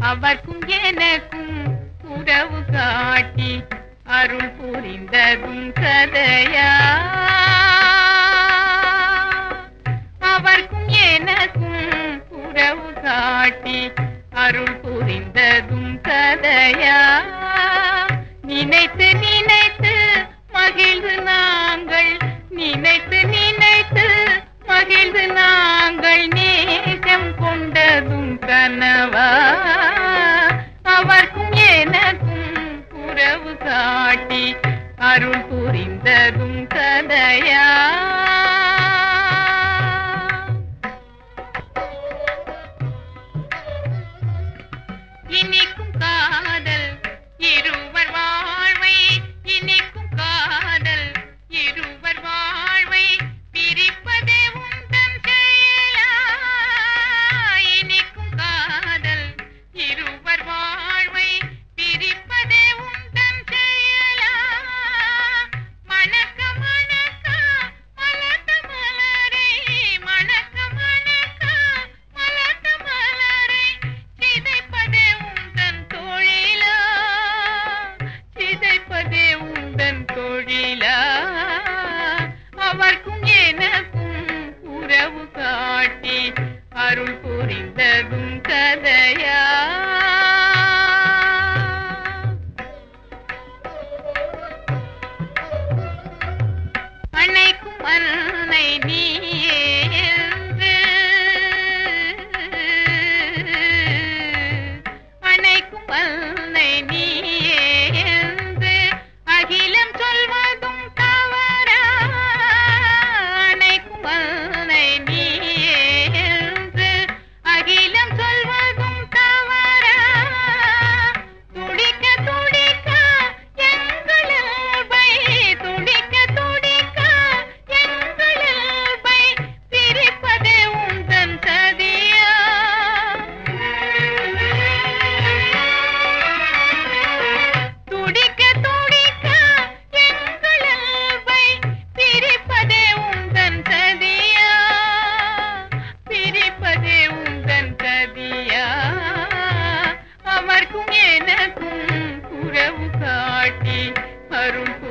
அவர்க்கும் எனக்கும் உறவு காட்டி அருள் புரிந்ததும் கதையா அவர்க்கும் எனக்கும் உறவு காட்டி அருள் புரிந்ததும் கதையா நினைத்து நினைத்து மகிழ்ந்து நாங்கள் நினைத்து நினைத்து மகிழ்ந்து நாங்கள் நேசம் கொண்டதும் கனவா அவர்க்கும் எனக்கும் உறவு காட்டி அருள் புரிந்ததும் கதையா இனிக்கும் காதல் இருவர் வாழ்வை இனிக்கும் காதல் இருவர் வாழ்வை பிரிப்பதே உந்தன் செயலா இனிக்கும் காதல் இருவர் வாழ்வை பிரிப்பதே உந்தன் செயலா மணக்க மணக்க மலர்ந்த மலரை மணக்க மணக்க மலர்ந்த மலரை சிதைப்பதே உந்தன் தொழிலா சிதைப்பதே உந்தன் தொழிலா அவர்க்கும் எனக்கும் உறவு காட்டி அருள் புரிந்ததும் கதையா அணைக்கும் அன்னை நீயே என்று அணைக்கும் அன்னை நீயே என்று அகிலம் சொல்வதும் தவறா அணைக்கும் அன்னை நீயே என்று அகிலம் சொல்வதும் தவறா துடிக்க துடிக்க எங்கள் அன்பை துடிக்க துடிக்க எங்கள் அன்பை பிரிப்பதே உந்தன் சதியா துடிக்க துடிக்க எங்கள் அன்பை பிரிப்பதே உந்தன் சதியா பிரிப்பதே உந்தன் சதியா அவர்க்கும் எனக்கும் உறவு காட்டி அருள்